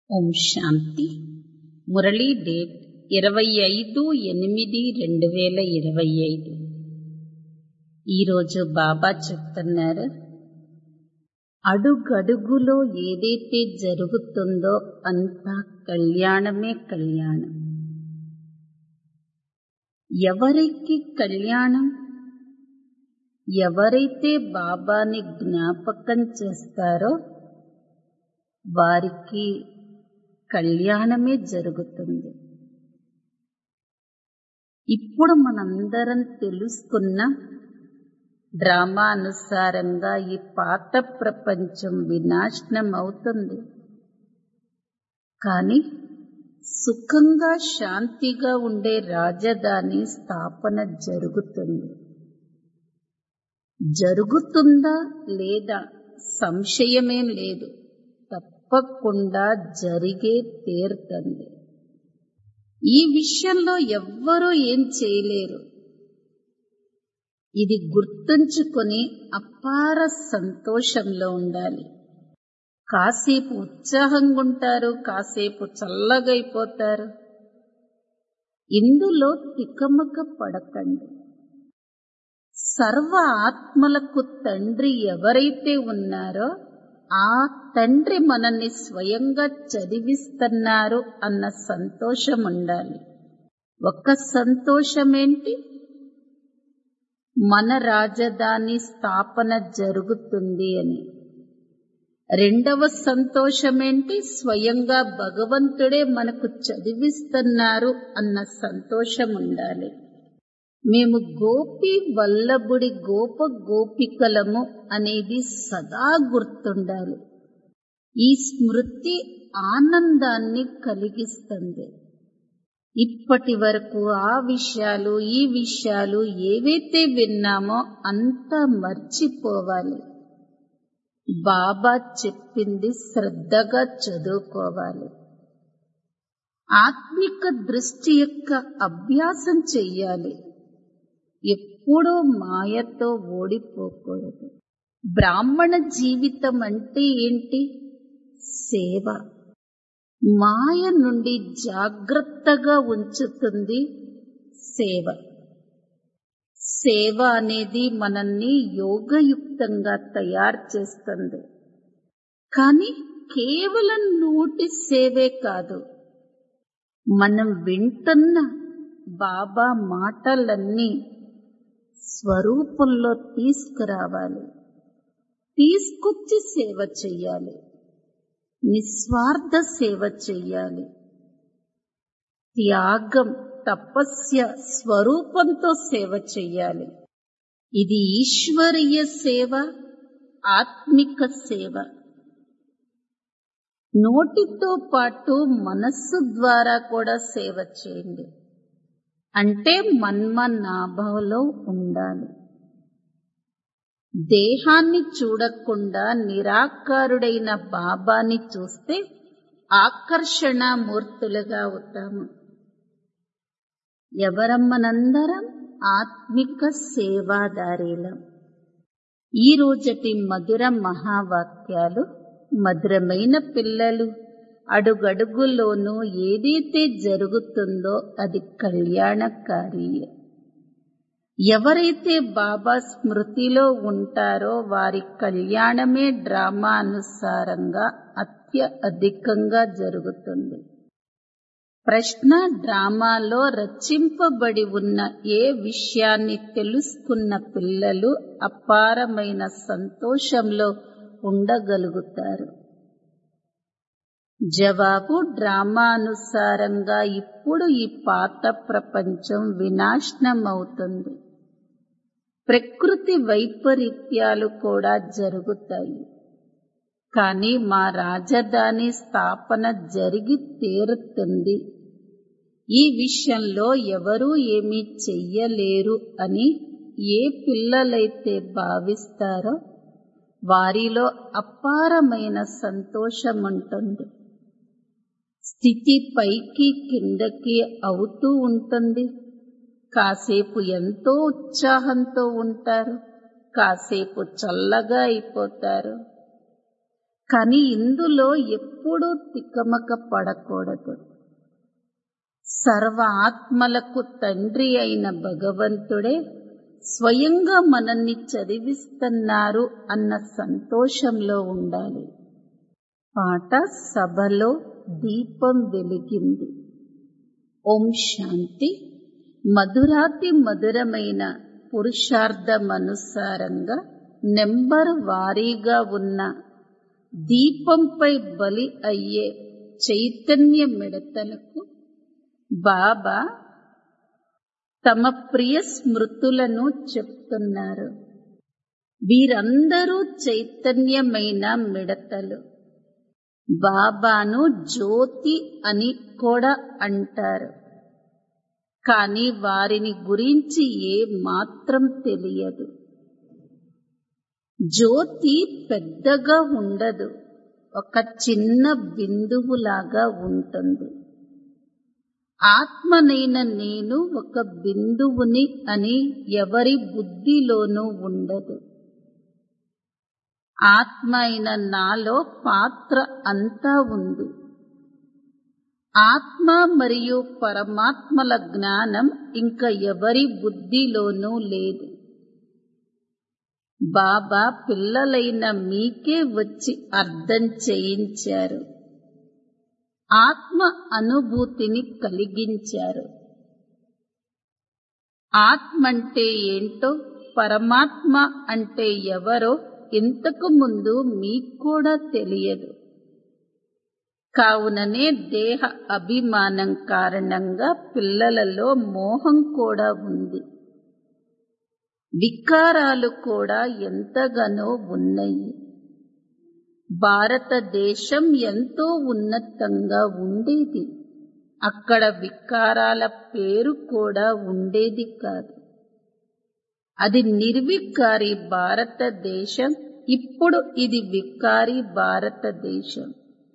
ఓం శాంతి Murali date ఇరవై ఐదు ఎనిమిది రెండు వేల ఇరవై ఐదు ఈరోజు బాబా చెప్తున్నారు అడుగడుగులో ఏదైతే జరుగుతుందో అంతా కళ్యాణమే కళ్యాణం ఎవరికి కళ్యాణం ఎవరైతే బాబాని జ్ఞాపకం చేస్తారో వారికి కళ్యాణమే జరుగుతుంది ఇప్పుడు మనందరం తెలుసుకున్న డ్రామా అనుసారంగా ఈ పాత ప్రపంచం వినాశనం అవుతుంది కానీ సుఖంగా శాంతిగా ఉండే రాజధాని స్థాపన జరుగుతుంది జరుగుతుందా లేదా సంశయమేం లేదు తప్పకుండా జరిగే తీరుతుంది ఈ విషయంలో ఎవ్వరూ ఏం చేయలేరు ఇది గుర్తుంచుకొని అపార సంతోషంలో ఉండాలి కాసేపు ఉత్సాహంగా ఉంటారు కాసేపు చల్లగైపోతారు ఇందులో తికమక పడకండి సర్వ ఆత్మలకు తండ్రి ఎవరైతే ఉన్నారో ఆ తండ్రి మనల్ని స్వయంగా చదివిస్తున్నారు అన్న సంతోషం ఉండాలి ఒక సంతోషమేంటి మన రాజధాని స్థాపన జరుగుతుంది అని రెండవ సంతోషమేంటి స్వయంగా భగవంతుడే మనకు చదివిస్తున్నారు అన్న సంతోషం ఉండాలి మేము గోపి వల్లభుడి గోప గోపికలము అనేది సదా గుర్తుండాలి ఈ స్మృతి ఆనందాన్ని కలిగిస్తుంది ఇప్పటి వరకు ఆ విషయాలు ఈ విషయాలు ఏవైతే విన్నామో అంతా మర్చిపోవాలి బాబా చెప్పింది శ్రద్ధగా చదువుకోవాలి ఆత్మిక దృష్టి యొక్క అభ్యాసం చెయ్యాలి ఎప్పుడూ మాయతో ఓడిపోకూడదు బ్రాహ్మణ జీవితం అంటే ఏంటి సేవ మాయ నుండి జాగ్రత్తగా ఉంచుతుంది సేవ సేవ అనేది మనల్ని యోగయుక్తంగా తయారు చేస్తుంది కానీ కేవలం నోటి సేవే కాదు మనం వింటున్న బాబా మాటలన్నీ స్వరూపంలో తీసుకురావాలి తీసుకొచ్చి సేవ చెయ్యాలి నిస్వార్థ సేవ చెయ్యాలి త్యాగం తపస్య స్వరూపంతో సేవ చెయ్యాలి ఇది ఈశ్వరీయ సేవ ఆత్మిక సేవ నోటితో పాటు మనస్సు ద్వారా కూడా సేవ చేయండి అంటే మన్మనాభంలో ఉండాలి దేహాన్ని చూడకుండా నిరాకారుడైన బాబాని చూస్తే ఆకర్షణ మూర్తులుగా అవుతాము ఎవరమ్మనందరం ఆత్మిక సేవాదారీలం ఈ రోజటి మధుర మహావాక్యాలు మధురమైన పిల్లలు అడుగడుగులోనూ ఏదైతే జరుగుతుందో అది కళ్యాణకారీయే ఎవరైతే బాబా స్మృతిలో ఉంటారో వారి కళ్యాణమే డ్రామా అనుసారంగా అత్య అధికంగా జరుగుతుంది ప్రశ్న డ్రామాలో రచింపబడి ఉన్న ఏ విషయాన్ని తెలుసుకున్న పిల్లలు అపారమైన సంతోషంలో ఉండగలుగుతారు జవాబు డ్రామా అనుసారంగా ఇప్పుడు ఈ పాత ప్రపంచం వినాశనమవుతుంది ప్రకృతి వైపరీత్యాలు కూడా జరుగుతాయి కానీ మా రాజధాని స్థాపన జరిగి తీరుతుంది ఈ విషయంలో ఎవరూ ఏమీ చెయ్యలేరు అని ఏ పిల్లలైతే భావిస్తారో వారిలో అపారమైన సంతోషం ఉంటుంది స్థితి పైకి కిందకి అవుతూ ఉంటుంది కాసేపు ఎంతో ఉత్సాహంతో ఉంటారు కాసేపు చల్లగా అయిపోతారు కానీ ఇందులో ఎప్పుడూ తికమక పడకూడదు సర్వ ఆత్మలకు తండ్రి అయిన భగవంతుడే స్వయంగా మనల్ని చదివిస్తున్నారు అన్న సంతోషంలో ఉండాలి పాట సభలో దీపం వెలిగింది ఓం శాంతి మధురాతి మధురమైన పురుషార్థమనుసారంగా నెంబర్ వారీగా ఉన్న దీపంపై బలి అయ్యే చైతన్య మిడతలకు బాబా తమ ప్రియ స్మృతులను చెప్తున్నారు వీరందరూ చైతన్యమైన మిడతలు బాబాను జ్యోతి అని కూడా అంటారు కానీ వారిని గురించి ఏ మాత్రం తెలియదు జ్యోతి పెద్దగా ఉండదు ఒక చిన్న బిందువులాగా ఉంటుంది ఆత్మనైన నేను ఒక బిందువుని అని ఎవరి బుద్ధిలోనూ ఉండదు ఆత్మ అయిన నాలో పాత్ర అంతా ఉంది ఆత్మ మరియు పరమాత్మల జ్ఞానం ఇంకా ఎవరి బుద్ధిలోనూ లేదు బాబా పిల్లలైన మీకే వచ్చి అర్థం చేయించారు ఆత్మ అనుభూతిని కలిగించారు ఆత్మ అంటే ఏంటో పరమాత్మ అంటే ఎవరో ఇంతకు ముందు మీకు కూడా తెలియదు కావుననే దేహ అభిమానం కారణంగా పిల్లలలో మోహం కూడా ఉంది వికారాలు కూడా ఎంతగానో ఉన్నాయి భారతదేశం ఎంతో ఉన్నతంగా ఉండేది అక్కడ వికారాల పేరు కూడా ఉండేది కాదు అది నిర్వికారి భారతదేశం ఇప్పుడు ఇది వికారి భారతదేశం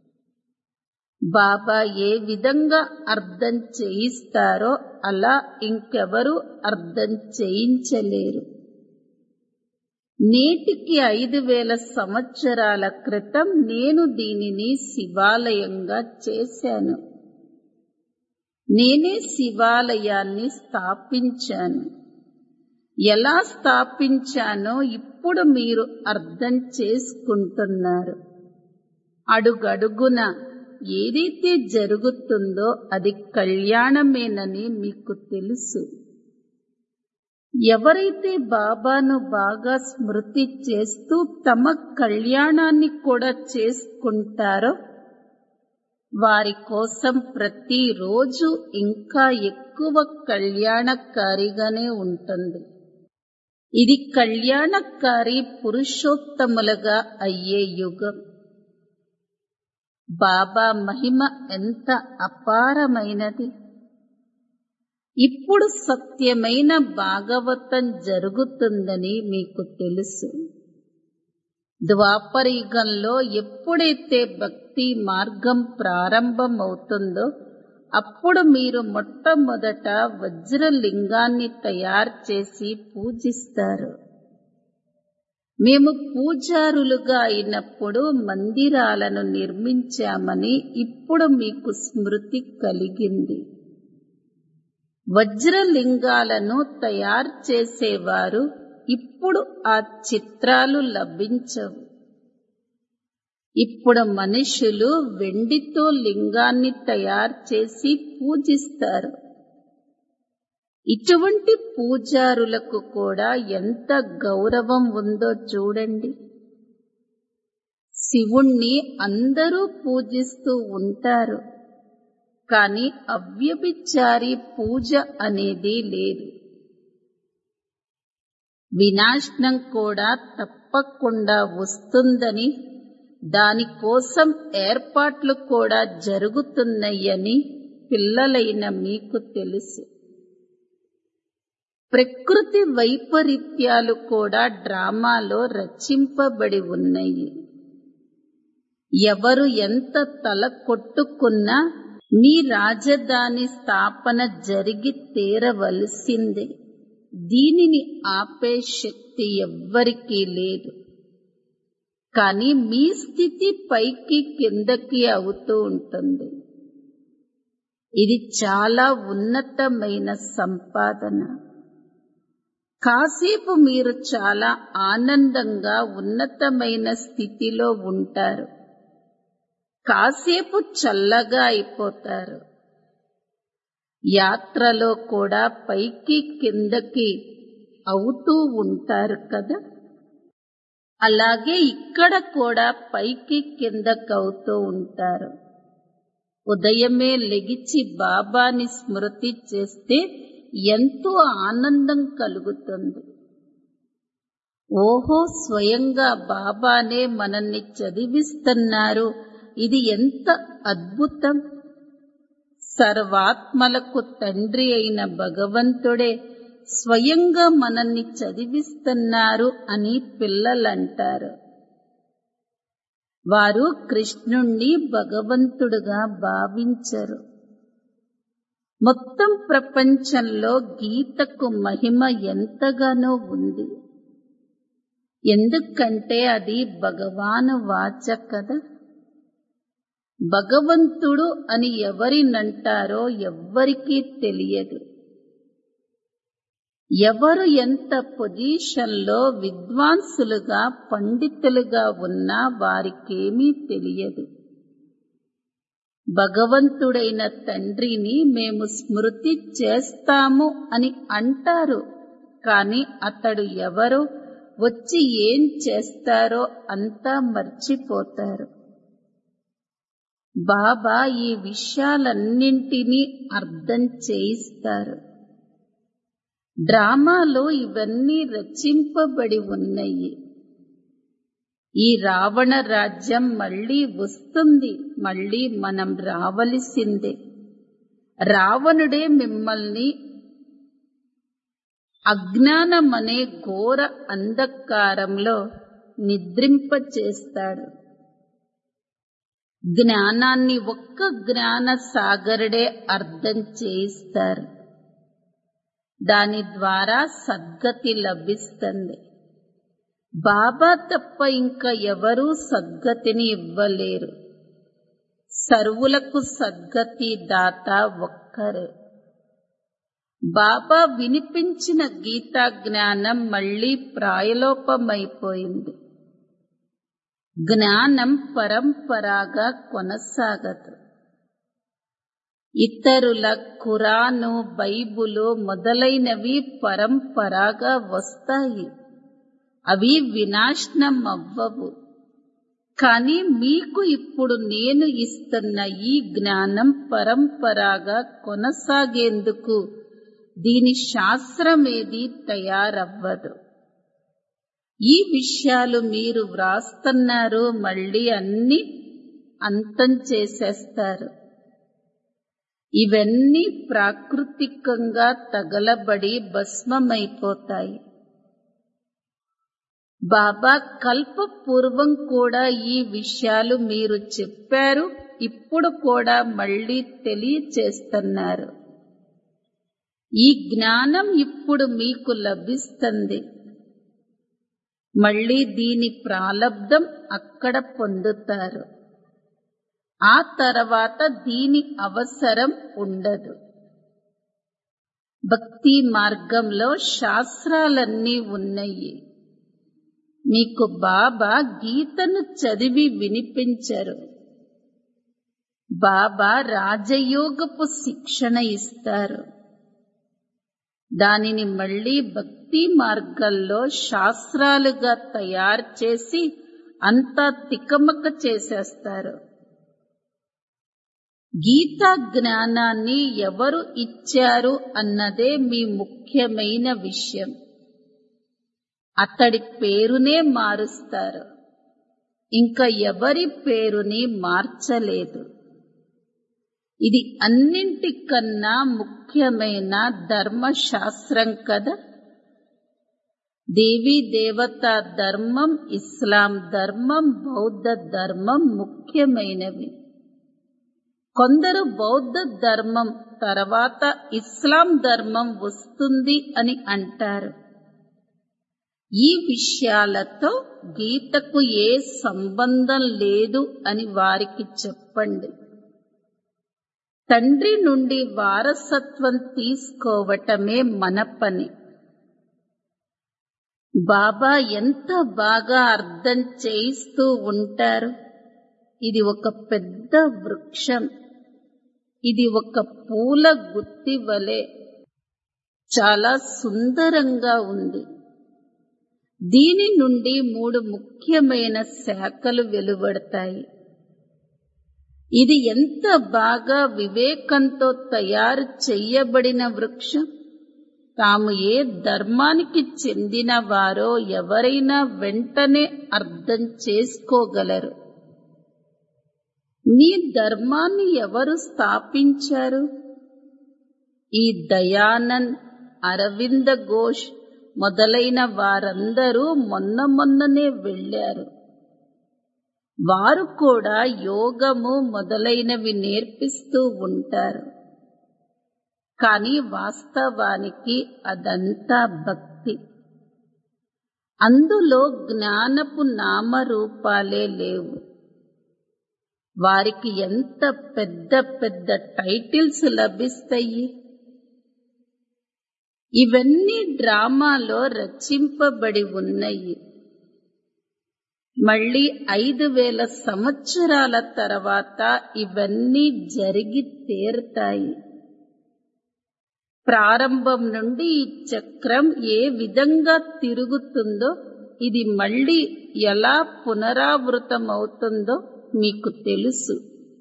బాబా ఏ విధంగా అర్థం చేయిస్తారో అలా ఇంకెవరూ అర్థం చేయించలేరు నేటికి ఐదు వేల సంవత్సరాల క్రితం నేను దీనిని శివాలయంగా చేశాను నేనే శివాలయాన్ని స్థాపించాను ఎలా స్థాపించానో ఇప్పుడు మీరు అర్థం చేసుకుంటున్నారు అడుగడుగున ఏదైతే జరుగుతుందో అది కళ్యాణమేనని మీకు తెలుసు ఎవరైతే బాబాను బాగా స్మృతి చేస్తూ తమ కళ్యాణాన్ని కూడా చేసుకుంటారో వారి కోసం ప్రతిరోజు ఇంకా ఎక్కువ కళ్యాణకారిగానే ఉంటుంది ఇది కళ్యాణకారి పురుషోత్తములుగా అయ్యే యుగం బాబా మహిమ ఎంత అపారమైనది ఇప్పుడు సత్యమైన భాగవతం జరుగుతుందని మీకు తెలుసు ద్వాపరయుగంలో ఎప్పుడైతే భక్తి మార్గం ప్రారంభమవుతుందో అప్పుడు మీరు మొట్టమొదట వజ్రలింగాన్ని తయారు చేసి పూజిస్తారు మేము పూజారులుగా అయినప్పుడు మందిరాలను నిర్మించామని ఇప్పుడు మీకు స్మృతి కలిగింది వజ్రలింగాలను తయారు చేసేవారు ఇప్పుడు ఆ చిత్రాలు లభించవు ఇప్పుడు మనుషులు వెండితో లింగాన్ని తయారు చేసి పూజిస్తారు ఇటువంటి పూజారులకు కూడా ఎంత గౌరవం ఉందో చూడండి శివుణ్ణి అందరూ పూజిస్తూ ఉంటారు కానీ అవ్యభిచారి పూజ అనేది లేదు వినాశనం కూడా తప్పకుండా వస్తుందని దానికోసం ఏర్పాట్లు కూడా జరుగుతున్నాయని పిల్లలైన మీకు తెలుసు ప్రకృతి వైపరీత్యాలు కూడా డ్రామాలో రచింపబడి ఉన్నాయి ఎవరు ఎంత తల కొట్టుకున్నా మీ రాజధాని స్థాపన జరిగి తీరవలసిందే దీనిని ఆపే శక్తి ఎవ్వరికీ లేదు కానీ మీ స్థితి పైకి కిందకి అవుతూ ఉంటుంది ఇది చాలా ఉన్నతమైన సంపాదన కాసేపు మీరు చాలా ఆనందంగా ఉన్నతమైన స్థితిలో ఉంటారు కాసేపు చల్లగా అయిపోతారు యాత్రలో కూడా పైకి కిందకి అవుతూ ఉంటారు కదా అలాగే ఇక్కడ కూడా పైకి కిందకి అవుతూ ఉంటారు ఉదయమే లెగిచి బాబాని స్మృతి చేస్తే ఎంతో ఆనందం కలుగుతుంది ఓహో స్వయంగా బాబానే మనల్ని చదివిస్తున్నారు ఇది ఎంత అద్భుతం సర్వాత్మలకు తండ్రి అయిన భగవంతుడే స్వయంగా మనల్ని చదివిస్తున్నారు అని పిల్లలంటారు వారు కృష్ణుణ్ణి భగవంతుడుగా భావించరు మొత్తం ప్రపంచంలో గీతకు మహిమ ఎంతగానో ఉంది ఎందుకంటే అది భగవాను వాచ కదా భగవంతుడు అని ఎవరినంటారో ఎవ్వరికీ తెలియదు ఎవరు ఎంత పొజిషన్లో విద్వాంసులుగా పండితులుగా ఉన్నా వారికేమీ తెలియదు భగవంతుడైన తండ్రిని మేము స్మృతి చేస్తాము అని అంటారు కాని అతడు ఎవరో వచ్చి ఏం చేస్తారో అంతా మర్చిపోతారు బాబా ఈ విషయాలన్నింటినీ అర్థం చేయిస్తారు డ్రామాలో ఇవన్నీ రచింపబడి ఉన్నాయి ఈ రావణ రాజ్యం మళ్ళీ వస్తుంది మళ్ళీ మనం రావలసిందే రావణుడే మిమ్మల్ని అజ్ఞానమనే ఘోర అంధకారంలో నిద్రింపచేస్తాడు జ్ఞానాన్ని ఒక్క జ్ఞాన సాగరుడే అర్థం చేయిస్తారు దాని ద్వారా సద్గతి లభిస్తుంది బాబా తప్ప ఇంకా ఎవరూ సద్గతిని ఇవ్వలేరు సర్వులకు సద్గతి దాత ఒక్కరే బాబా వినిపించిన గీతా జ్ఞానం మళ్లీ ప్రాయలోపమైపోయింది జ్ఞానం పరంపరాగా కొనసాగదు ఇతరుల ఖురాను బైబులు మొదలైనవి పరంపరాగా వస్తాయి అవి వినాశనం అవ్వవు కానీ మీకు ఇప్పుడు నేను ఇస్తున్న ఈ జ్ఞానం పరంపరాగా కొనసాగేందుకు దీని శాస్త్రమేది తయారవ్వదు ఈ విషయాలు మీరు వ్రాస్తున్నారు మళ్ళీ అన్ని అంతం చేసేస్తారు ఇవన్నీ ప్రాకృతికంగా తగలబడి భస్మమైపోతాయి బాబా కల్ప పూర్వం కూడా ఈ విషయాలు మీరు చెప్పారు ఇప్పుడు కూడా మళ్ళీ తెలియచేస్తున్నారు ఈ జ్ఞానం ఇప్పుడు మీకు లభిస్తుంది మళ్ళీ దీని ప్రాలబ్ధం అక్కడ పొందుతారు ఆ తర్వాత దీని అవసరం ఉండదు భక్తి మార్గంలో శాస్త్రాలన్నీ ఉన్నాయి మీకు బాబా గీతను చదివి వినిపించరు బాబా రాజయోగపు శిక్షణ ఇస్తారు దానిని మళ్ళీ భక్తి మార్గంలో శాస్త్రాలుగా తయారు చేసి అంతా తికమక చేసేస్తారు గీతా జ్ఞానాన్ని ఎవరు ఇచ్చారు అన్నదే మీ ముఖ్యమైన విషయం అతడి పేరునే మారుస్తారు ఇంకా ఎవరి పేరుని మార్చలేదు ఇది అన్నింటికన్నా ముఖ్యమైన ధర్మశాస్త్రం కదా దేవీ దేవత ధర్మం ఇస్లాం ధర్మం బౌద్ధ ధర్మం ముఖ్యమైనవి కొందరు బౌద్ధ ధర్మం తర్వాత ఇస్లాం ధర్మం వస్తుంది అని అంటారు ఈ విషయాలతో గీతకు ఏ సంబంధం లేదు అని వారికి చెప్పండి తండ్రి నుండి వారసత్వం తీసుకోవటమే మన పని బాబా ఎంత బాగా అర్థం చేయిస్తూ ఉంటారు ఇది ఒక పెద్ద వృక్షం ఇది ఒక పూల గుత్తి వలె చాలా సుందరంగా ఉంది దీని నుండి మూడు ముఖ్యమైన శాఖలు వెలువడతాయి ఇది ఎంత బాగా వివేకంతో తయారు చెయ్యబడిన వృక్షం తాము ఏ ధర్మానికి చెందిన వారో ఎవరైనా వెంటనే అర్థం చేసుకోగలరు మీ ధర్మాన్ని ఎవరు స్థాపించారు ఈ దయానంద్ అరవింద ఘోష్ మొదలైన వారందరూ మొన్న మొన్ననే వెళ్ళారు వారు కూడా యోగము మొదలైనవి నేర్పిస్తూ ఉంటారు కానీ వాస్తవానికి అదంతా భక్తి అందులో జ్ఞానపు నామరూపాలే లేవు వారికి ఎంత పెద్ద పెద్ద టైటిల్స్ లభిస్తాయి ఇవన్నీ డ్రామాలో రచింపబడి ఉన్నాయి మళ్ళీ ఐదు వేల సంవత్సరాల తర్వాత ఇవన్నీ జరిగి తీరుతాయి ప్రారంభం నుండి ఈ చక్రం ఏ విధంగా తిరుగుతుందో ఇది మళ్ళీ ఎలా పునరావృతమవుతుందో మీకు తెలుసు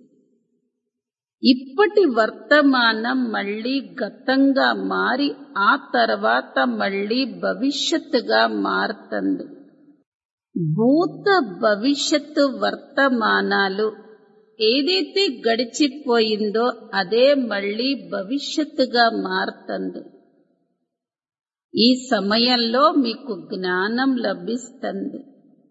ఇప్పటి వర్తమానం మళ్ళీ గతంగా మారి ఆ తర్వాత మళ్ళీ భవిష్యత్తుగా మారుతుంది భూత భవిష్యత్తు వర్తమానాలు ఏదైతే గడిచిపోయిందో అదే మళ్ళీ భవిష్యత్తుగా మారుతుంది ఈ సమయంలో మీకు జ్ఞానం లభిస్తుంది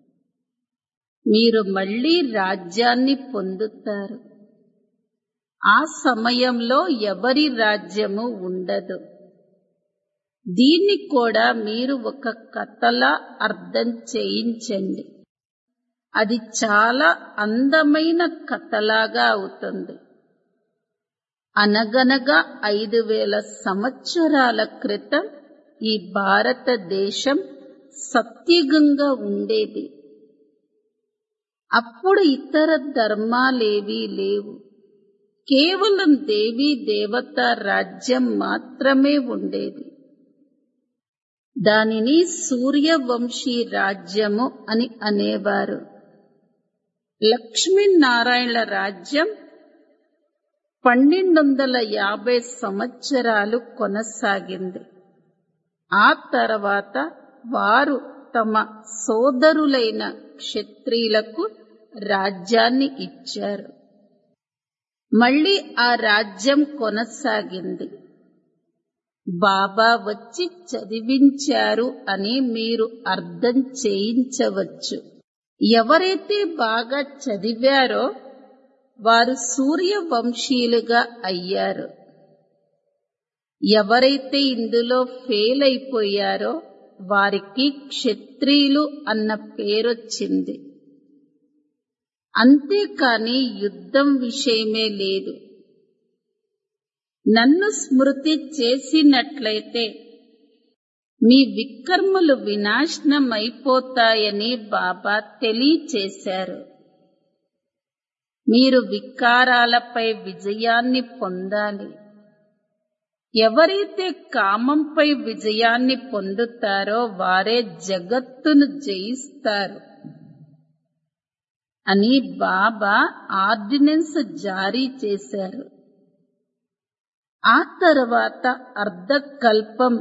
మీరు మళ్ళీ రాజ్యాన్ని పొందుతారు ఆ సమయంలో ఎవరి రాజ్యము ఉండదు దీన్ని కూడా మీరు ఒక కథలా అర్థం చేయించండి అది చాలా అందమైన కథలాగా అవుతుంది అనగనగా ఐదు వేల సంవత్సరాల క్రితం ఈ భారతదేశం సత్యుగంగా ఉండేది అప్పుడు ఇతర ధర్మాలేవీ లేవు కేవలం దేవీ దేవత రాజ్యం మాత్రమే ఉండేది దానిని సూర్యవంశీ రాజ్యము అని అనేవారు లక్ష్మీనారాయణ రాజ్యం పన్నెండు వందల యాభై సంవత్సరాలు కొనసాగింది ఆ తర్వాత వారు తమ సోదరులైన క్షత్రియులకు రాజ్యాన్ని ఇచ్చారు మళ్ళీ ఆ రాజ్యం కొనసాగింది బాబా వచ్చి చదివించారు అని మీరు అర్థం చేయించవచ్చు ఎవరైతే బాగా చదివారో వారు సూర్యవంశీయులుగా అయ్యారు ఎవరైతే ఇందులో ఫెయిల్ అయిపోయారో వారికి క్షత్రియులు అన్న పేరొచ్చింది అంతేకాని యుద్ధం విషయమే లేదు నన్ను స్మృతి చేసినట్లయితే మీ వికర్మలు వినాశనమైపోతాయని బాబా తెలియచేశారు మీరు వికారాలపై విజయాన్ని పొందాలి ఎవరైతే కామంపై విజయాన్ని పొందుతారో వారే జగత్తును జయిస్తారు అని బాబా ఆర్డినెన్స్ జారీ చేశారు ఆ తర్వాత అర్ధకల్పం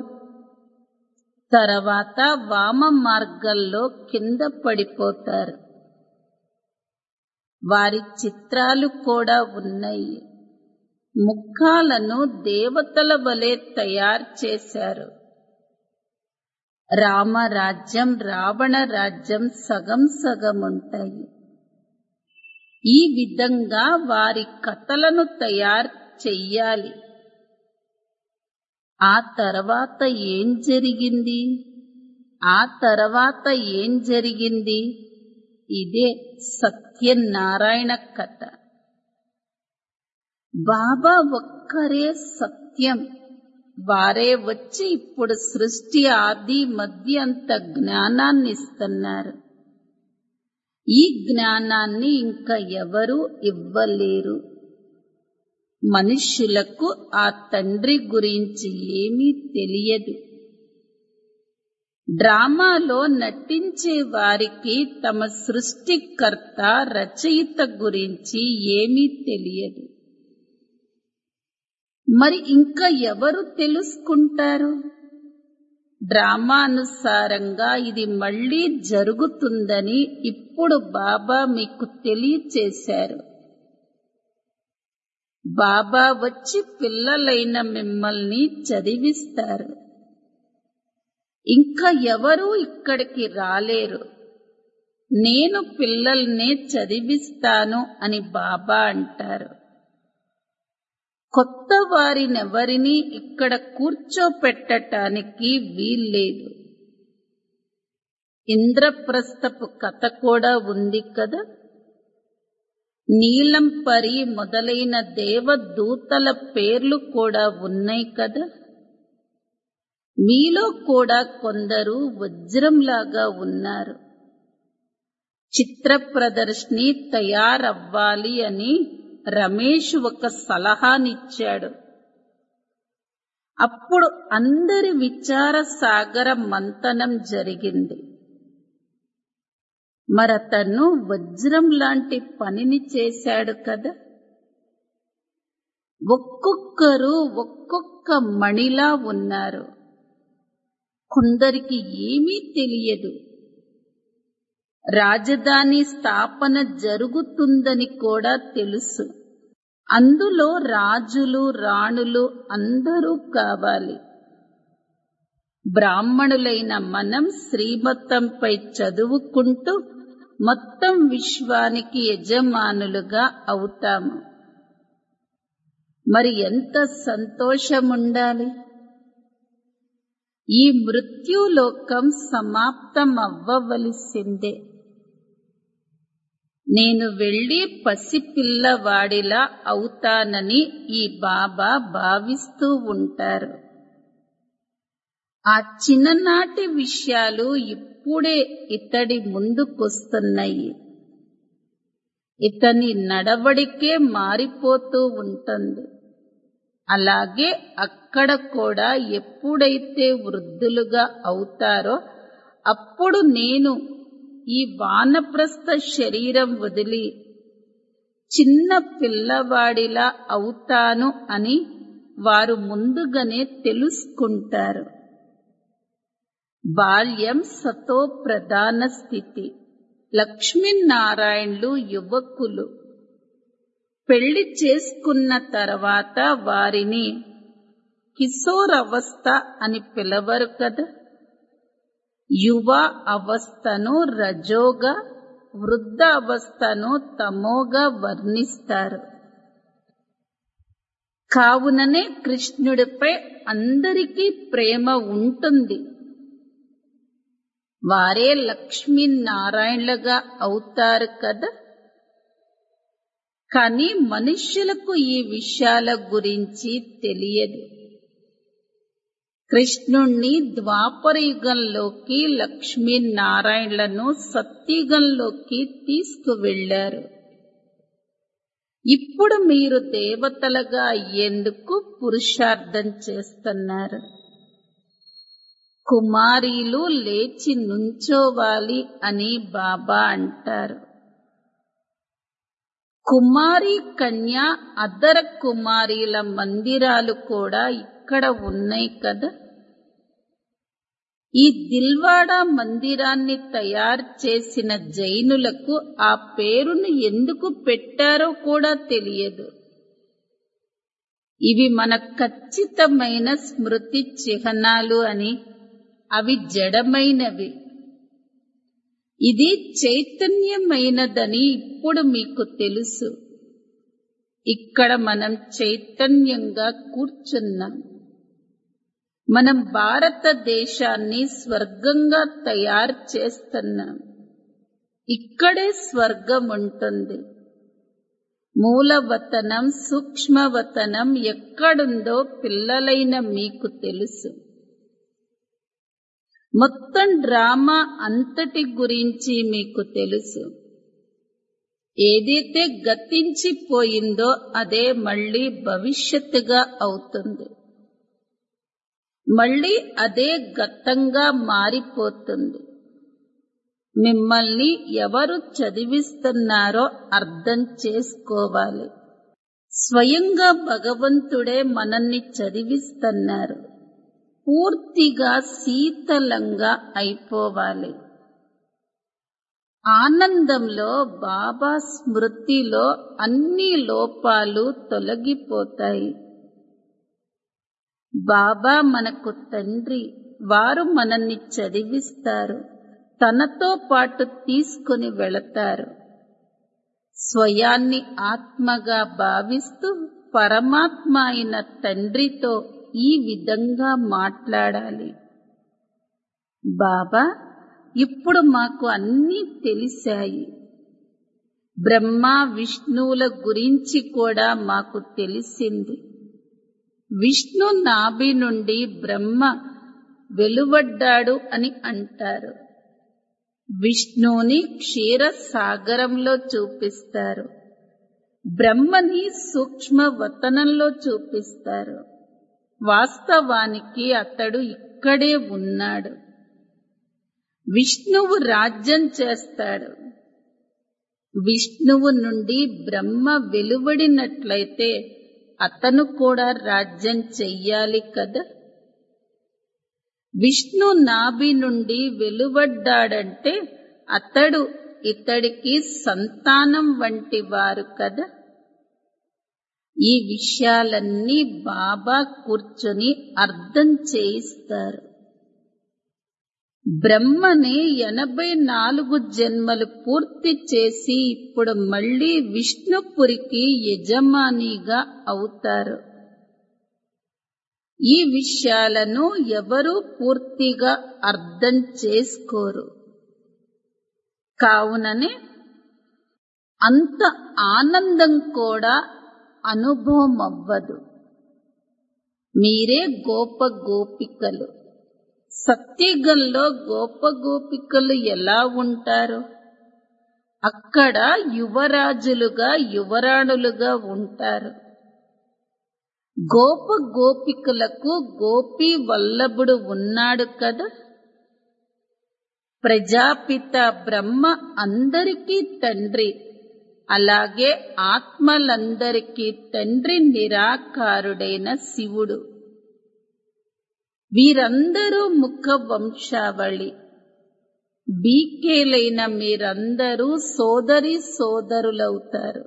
తర్వాత వామ మార్గంలో కింద పడిపోతారు వారి చిత్రాలు కూడా ఉన్నాయి ముఖాలను దేవతల వలె తయారు చేశారు రామరాజ్యం రావణ రాజ్యం సగం సగం ఉంటాయి ఈ విధంగా వారి కథలను తయారు చెయ్యాలి ఆ తర్వాత ఏం జరిగింది ఆ తర్వాత ఏం జరిగింది ఇదే సత్యనారాయణ కథ బాబా ఒక్కరే సత్యం వారే వచ్చి ఇప్పుడు సృష్టి ఆది మధ్య అంత జ్ఞానాన్ని ఇస్తున్నారు ఈ జ్ఞానాన్ని ఇంకా ఎవరూ ఇవ్వలేరు మనుష్యులకు ఆ తండ్రి గురించి ఏమీ తెలియదు డ్రామాలో నటించే వారికి తమ సృష్టికర్త రచయిత గురించి ఏమీ తెలియదు మరి ఇంకా ఎవరు తెలుసుకుంటారు డ్రామానుసారంగా ఇది మళ్ళీ జరుగుతుందని ఇప్పుడు బాబా మీకు తెలియచేశారు బాబా వచ్చి పిల్లలైన మిమ్మల్ని చదివిస్తారు ఇంకా ఎవరూ ఇక్కడికి రాలేరు నేను పిల్లల్నే చదివిస్తాను అని బాబా అంటారు కొత్త వారినెవరిని ఇక్కడ కూర్చోపెట్టటానికి వీల్లేదు ఇంద్రప్రస్థపు కథ కూడా ఉంది కదా నీలం పరి మొదలైన దేవదూతల పేర్లు కూడా ఉన్నాయి కదా మీలో కూడా కొందరు వజ్రంలాగా ఉన్నారు చిత్ర ప్రదర్శిని తయారవ్వాలి అని రమేష్ ఒక సలహానిచ్చాడు అప్పుడు అందరి విచార సాగర మంతనం జరిగింది మరతను వజ్రం లాంటి పనిని చేశాడు కదా ఒక్కొక్కరు ఒక్కొక్క మణిలా ఉన్నారు కొందరికి ఏమీ తెలియదు రాజధాని స్థాపన జరుగుతుందని కూడా తెలుసు అందులో రాజులు రాణులు అందరూ కావాలి బ్రాహ్మణులైన మనం శ్రీమతంపై చదువుకుంటూ మొత్తం విశ్వానికి యజమానులుగా అవుతాము మరి ఎంత సంతోషముండాలి ఈ మృత్యులోకం సమాప్తం అవ్వవలసిందే నేను వెళ్ళి పసిపిల్లవాడిలా అవుతానని ఈ బాబా భావిస్తూ ఉంటారు ఆ చిన్ననాటి విషయాలు ఇప్పుడే ఇతడి ముందుకొస్తున్నాయి ఇతని నడవడికే మారిపోతూ ఉంటుంది అలాగే అక్కడ కూడా ఎప్పుడైతే వృద్ధులుగా అవుతారో అప్పుడు నేను ఈ వానప్రస్థ శరీరం వదిలి చిన్న పిల్లవాడిలా అవుతాను అని వారు ముందుగానే తెలుసుకుంటారు బాల్యం సతో ప్రధాన స్థితి లక్ష్మీనారాయణులు యువకులు పెళ్లి చేసుకున్న తర్వాత వారిని కిశోర్ అవస్థ అని పిలవరు కదా యువ అవస్థను రజోగా వృద్ధ అవస్థను తమోగా వర్ణిస్తారు కావుననే కృష్ణుడిపై అందరికీ ప్రేమ ఉంటుంది వారే లక్ష్మీనారాయణలుగా అవుతారు కదా కానీ మనుష్యులకు ఈ విషయాల గురించి తెలియదు కృష్ణుణ్ణి ద్వాపర యుగంలోకి లక్ష్మీనారాయణలను సత్యుగంలోకి తీసుకువెళ్లారు ఇప్పుడు మీరు దేవతలుగా అయ్యేందుకు పురుషార్థం చేస్తున్నారు కుమారీలు లేచి నుంచోవాలి అని బాబా అంటారు కుమారి కన్య అదర కుమారీల మందిరాలు కూడా ఇక్కడ ఉన్నాయి కదా ఈ దిల్వాడా మందిరాన్ని తయారు చేసిన జైనులకు ఆ పేరును ఎందుకు పెట్టారో కూడా తెలియదు ఇవి మన ఖచ్చితమైన స్మృతి చిహ్నాలు అని అవి జడమైనవి ఇది చైతన్యమైనదని ఇప్పుడు మీకు తెలుసు ఇక్కడ మనం చైతన్యంగా కూర్చున్నాం మనం భారతదేశాన్ని స్వర్గంగా తయారు చేస్తున్నాం ఇక్కడే స్వర్గం ఉంటుంది మూలవతనం సూక్ష్మవతనం ఎక్కడుందో పిల్లలైన మీకు తెలుసు మొత్తం డ్రామా అంతటి గురించి మీకు తెలుసు ఏదైతే గతించిపోయిందో అదే మళ్ళీ భవిష్యత్తుగా అవుతుంది మళ్ళీ అదే గతంగా మారిపోతుంది మిమ్మల్ని ఎవరు చదివిస్తున్నారో అర్థం చేసుకోవాలి స్వయంగా భగవంతుడే మనల్ని చదివిస్తున్నారు పూర్తిగా శీతలంగా అయిపోవాలి ఆనందంలో బాబా స్మృతిలో అన్ని లోపాలు తొలగిపోతాయి బాబా మనకు తండ్రి వారు మనల్ని చదివిస్తారు తనతో పాటు తీసుకుని వెళతారు స్వయాన్ని ఆత్మగా భావిస్తూ పరమాత్మ అయిన తండ్రితో ఈ విధంగా మాట్లాడాలి బాబా ఇప్పుడు మాకు అన్నీ తెలిసాయి బ్రహ్మ విష్ణువుల గురించి కూడా మాకు తెలిసింది విష్ణు నాభి నుండి బ్రహ్మ వెలువడ్డాడు అని అంటారు విష్ణువుని క్షీర సాగరంలో చూపిస్తారు బ్రహ్మని సూక్ష్మ వతనంలో చూపిస్తారు వాస్తవానికి అతడు ఇక్కడే ఉన్నాడు విష్ణువు రాజ్యం చేస్తాడు విష్ణువు నుండి బ్రహ్మ వెలువడినట్లయితే అతను కూడా రాజ్యం చెయ్యాలి కదా విష్ణు నాభి నుండి వెలువడ్డాడంటే అతడు ఇతడికి సంతానం వంటి వారు కదా ఈ విషయాలన్నీ బాబా కూర్చొని అర్థం చేయిస్తారు బ్రహ్మని ఎనభై నాలుగు జన్మలు పూర్తి చేసి ఇప్పుడు మళ్ళీ విష్ణుపురికి యజమానిగా అవుతారు ఈ విషయాలను ఎవరూ పూర్తిగా అర్థం చేసుకోరు కావుననే అంత ఆనందం కూడా అనుభవం అవ్వదు మీరే గోప గోపికలు సత్యగంలో గోప గోపికలు ఎలా ఉంటారు అక్కడ యువరాజులుగా యువరాణులుగా ఉంటారు గోప గోపికలకు గోపి వల్లభుడు ఉన్నాడు కదా ప్రజాపిత బ్రహ్మ అందరికీ తండ్రి అలాగే ఆత్మలందరికీ తండ్రి నిరాకారుడైన శివుడు వీరందరూ ముఖ వంశావళి బీకేలైన మీరందరూ సోదరి సోదరులవుతారు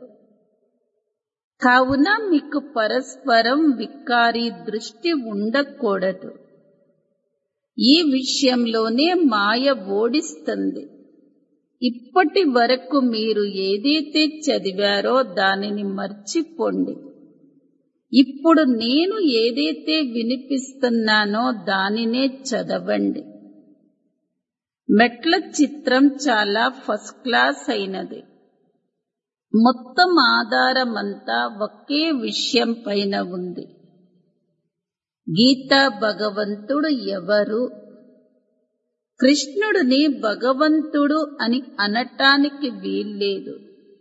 కావున మీకు పరస్పరం వికారి దృష్టి ఉండకూడదు ఈ విషయంలోనే మాయ ఓడిస్తుంది ఇప్పటి వరకు మీరు ఏదైతే చదివారో దానిని మర్చిపోండి ఇప్పుడు నేను ఏదైతే వినిపిస్తున్నానో దానినే చదవండి మెట్ల చిత్రం చాలా ఫస్ట్ క్లాస్ అయినది మొత్తం ఆధారమంతా ఒకే విషయం పైన ఉంది గీతా భగవంతుడు ఎవరు కృష్ణుడిని భగవంతుడు అని అనటానికి వీల్లేదు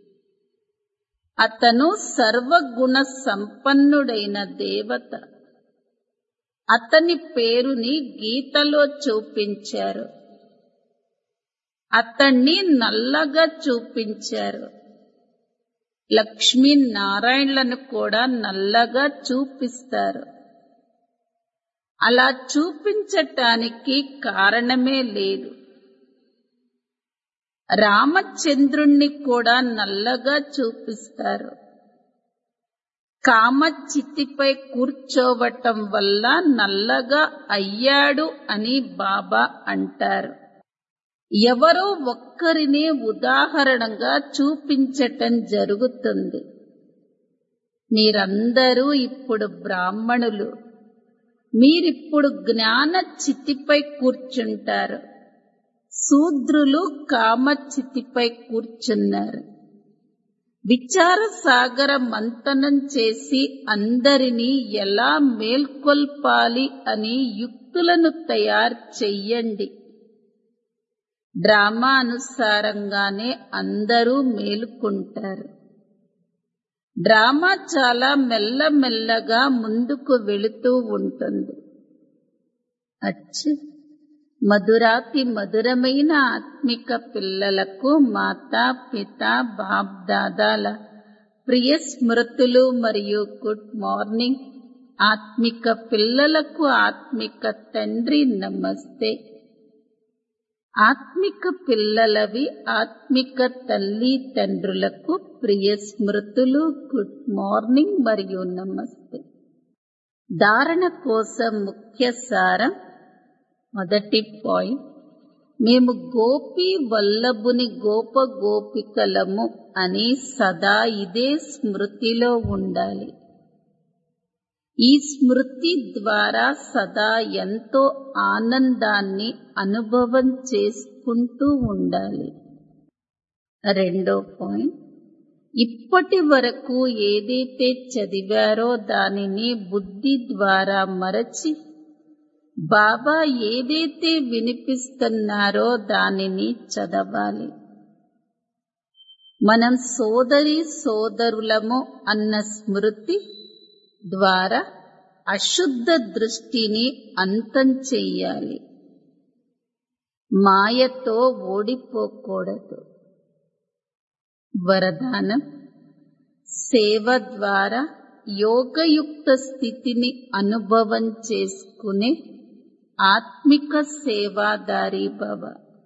అతను సర్వగుణ సంపన్నుడైన దేవత అతని పేరుని గీతలో చూపించారు అతన్ని నల్లగా చూపించారు లక్ష్మీనారాయణలను కూడా నల్లగా చూపిస్తారు అలా చూపించటానికి కారణమే లేదు రామచంద్రుణ్ణి కూడా నల్లగా చూపిస్తారు కామచితిపై కూర్చోవటం వల్ల నల్లగా అయ్యాడు అని బాబా అంటారు ఎవరో ఒక్కరిని ఉదాహరణగా చూపించటం జరుగుతుంది మీరందరూ ఇప్పుడు బ్రాహ్మణులు మీరిప్పుడు జ్ఞాన చితిపై కూర్చుంటారు శూద్రులు కామ చితిపై కూర్చున్నారు విచార సాగర మంతనం చేసి అందరినీ ఎలా మేల్కొల్పాలి అని యుక్తులను తయారు చెయ్యండి డ్రామా అనుసారంగానే అందరూ మేలుకుంటారు డ్రామా చాలా మెల్లమెల్లగా ముందుకు వెళుతూ ఉంటుంది అచ్చ మధురాతి మధురమైన ఆత్మిక పిల్లలకు మాతా పిత బాప్ దాదాల ప్రియ స్మృతులు మరియు గుడ్ మార్నింగ్ ఆత్మిక పిల్లలకు ఆత్మిక తండ్రి నమస్తే ఆత్మిక పిల్లలవి ఆత్మిక తల్లి తండ్రులకు ప్రియ స్మృతులు గుడ్ మార్నింగ్ మరియు నమస్తే ధారణ కోసం ముఖ్య సారం మొదటి పాయింట్ మేము గోపి వల్లభుని గోప గోపికలము అని సదా ఇదే స్మృతిలో ఉండాలి ఈ స్మృతి ద్వారా సదా ఎంతో ఆనందాన్ని అనుభవం చేసుకుంటూ ఉండాలి రెండో పాయింట్ ఇప్పటి వరకు ఏదైతే చదివారో దానిని బుద్ధి ద్వారా మరచి బాబా ఏదైతే వినిపిస్తున్నారో దానిని చదవాలి మనం సోదరి సోదరులము అన్న స్మృతి ద్వారా అశుద్ధ దృష్టిని అంతం చెయ్యాలి మాయతో ఓడిపోకూడదు వరదానం సేవ ద్వారా యోగయుక్త స్థితిని అనుభవం చేసుకునే ఆత్మిక సేవాదారి భవ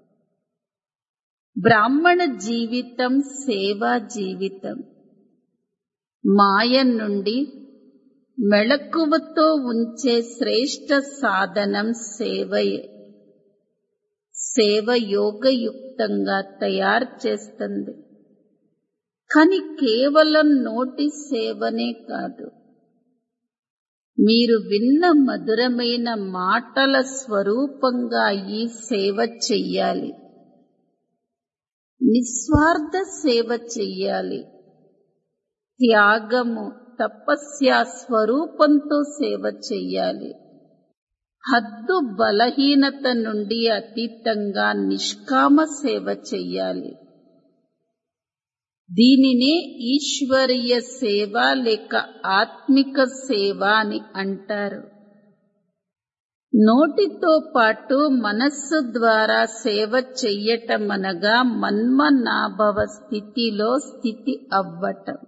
బ్రాహ్మణ జీవితం సేవా జీవితం మాయ నుండి మెళకువతో ఉంచే శ్రేష్ట సాధనం సేవయే సేవ యోగయుక్తంగా తయారు చేస్తుంది కాని కేవలం నోటి సేవనే కాదు మీరు విన్న మధురమైన మాటల స్వరూపంగా ఈ సేవ చెయ్యాలి నిస్వార్థ సేవ చెయ్యాలి త్యాగము తపస్య స్వరూపంతో సేవ చెయ్యాలి హద్దు బలహీనత నుండి అతీతంగా నిష్కామ సేవ చెయ్యాలి దీనినే ఈశ్వరీయ సేవ లేక ఆత్మిక సేవ అని అంటారు నోటితో పాటు మనస్సు ద్వారా సేవ చెయ్యటం అనగా మన్మనాభవ స్థితిలో స్థితి అవ్వటం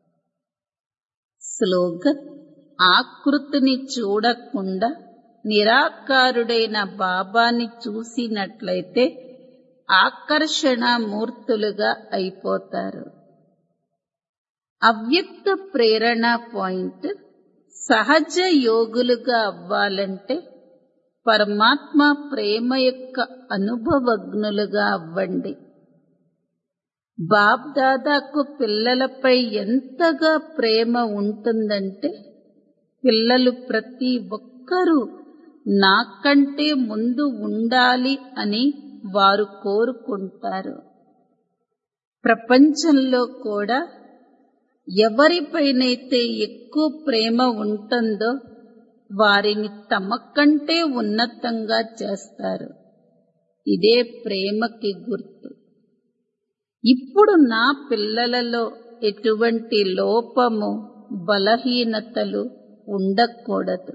స్లోగన్ ఆకృతిని చూడకుండా నిరాకారుడైన బాబాని చూసినట్లయితే ఆకర్షణ మూర్తులుగా అయిపోతారు అవ్యక్త ప్రేరణ పాయింట్ సహజ యోగులుగా అవ్వాలంటే పరమాత్మ ప్రేమ యొక్క అనుభవజ్ఞులుగా అవ్వండి బాబ్ దాదాకు పిల్లలపై ఎంతగా ప్రేమ ఉంటుందంటే పిల్లలు ప్రతి ఒక్కరూ నాకంటే ముందు ఉండాలి అని వారు కోరుకుంటారు ప్రపంచంలో కూడా ఎవరిపైనైతే ఎక్కువ ప్రేమ ఉంటుందో వారిని తమ కంటే ఉన్నతంగా చేస్తారు ఇదే ప్రేమకి గుర్తు ఇప్పుడు నా పిల్లలలో ఎటువంటి లోపము బలహీనతలు ఉండకూడదు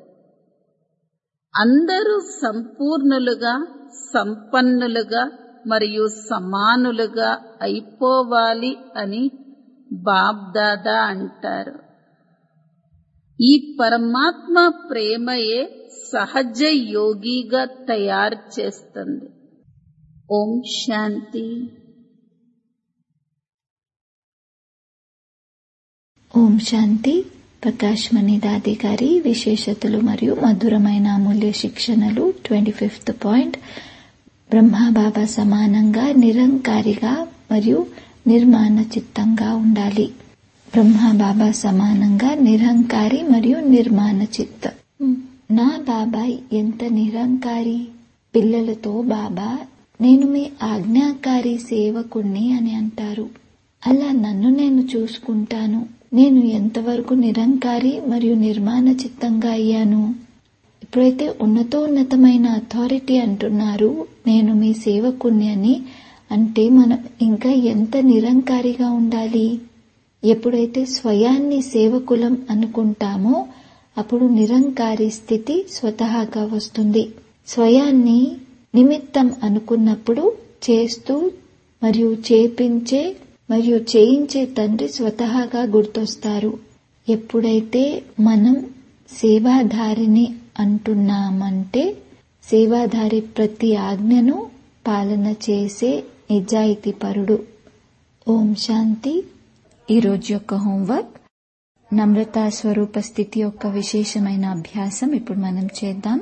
అందరూ సంపూర్ణులుగా సంపన్నులుగా మరియు సమానులుగా అయిపోవాలి అని బాబ్దాదా అంటారు ఈ పరమాత్మ ప్రేమయే సహజ యోగిగా తయారు చేస్తుంది ఓం శాంతి ఓం శాంతి ప్రకాష్ మణిదాది గారి విశేషతలు మరియు మధురమైన అమూల్య శిక్షణలు ట్వంటీ ఫిఫ్త్ పాయింట్ బ్రహ్మబాబా సమానంగా నిరంకారిగా మరియు నిర్మాణ చిత్తంగా ఉండాలి బ్రహ్మబాబా సమానంగా నిరంకారి మరియు నిర్మాణ చిత్తం నా బాబా ఎంత నిరంకారి పిల్లలతో బాబా నేను మీ ఆజ్ఞాకారి సేవకుణ్ణి అని అంటారు అలా నన్ను నేను చూసుకుంటాను నేను ఎంతవరకు నిరంకారి మరియు నిర్మాణ చిత్తంగా అయ్యాను ఇప్పుడైతే ఉన్నతోన్నతమైన అథారిటీ అంటున్నారు నేను మీ సేవకుణ్ణి అని అంటే మనం ఇంకా ఎంత నిరంకారిగా ఉండాలి ఎప్పుడైతే స్వయాన్ని సేవకులం అనుకుంటామో అప్పుడు నిరంకారి స్థితి స్వతహాగా వస్తుంది స్వయాన్ని నిమిత్తం అనుకున్నప్పుడు చేస్తూ మరియు చేపించే మరియు చేయించే తండ్రి స్వతహాగా గుర్తొస్తారు ఎప్పుడైతే మనం సేవాధారిని అంటున్నామంటే సేవాధారి ప్రతి ఆజ్ఞను పాలన చేసే నిజాయితీ పరుడు ఓం శాంతి ఈరోజు యొక్క హోంవర్క్ నమ్రతా స్వరూప స్థితి యొక్క విశేషమైన అభ్యాసం ఇప్పుడు మనం చేద్దాం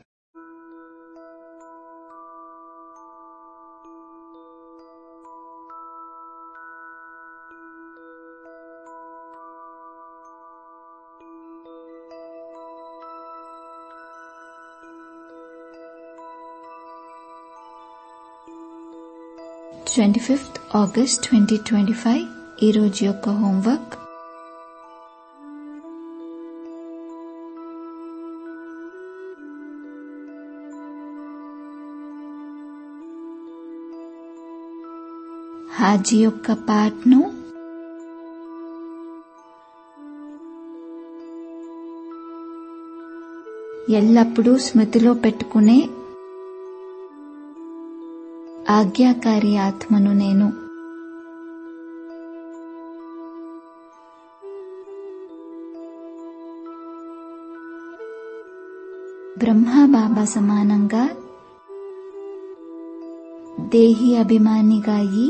twenty fifth August twenty twenty five ఈరోజు యొక్క హోంవర్క్ హాజీ యొక్క పాటను ఎల్లప్పుడూ స్మృతిలో పెట్టుకునే ఆజ్ఞాకారి ఆత్మను నేను బ్రహ్మ బాబా సమానంగా దేహి అభిమానిగా అయి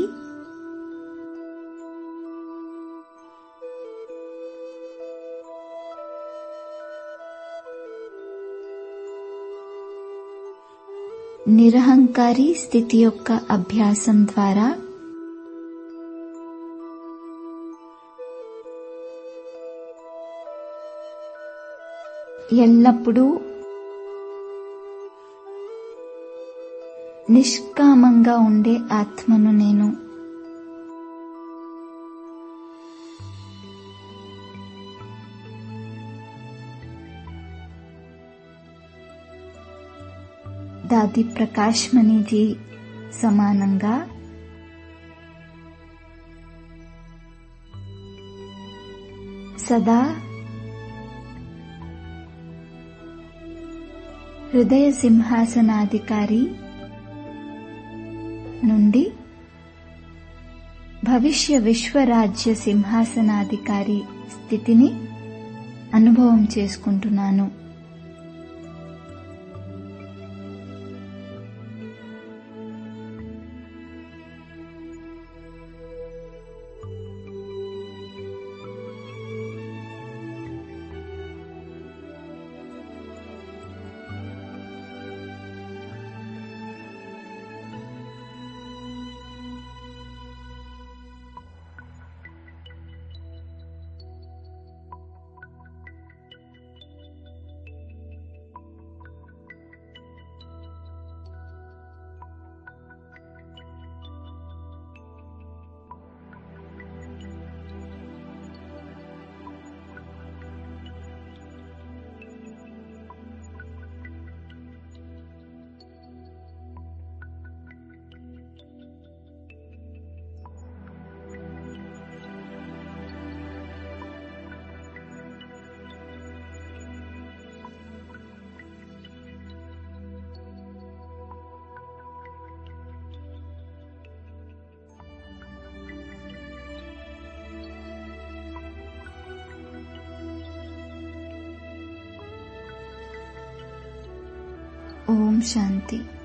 నిరహంకారి స్థితి యొక్క అభ్యాసం ద్వారా ఎల్లప్పుడూ నిష్కామంగా ఉండే ఆత్మను నేను దాది ప్రకాష్ మణిజీ సమానంగా సదా హృదయ సింహాసనాధికారి నుండి భవిష్య విశ్వరాజ్య సింహాసనాధికారి స్థితిని అనుభవం చేసుకుంటున్నాను ఓం శాంతి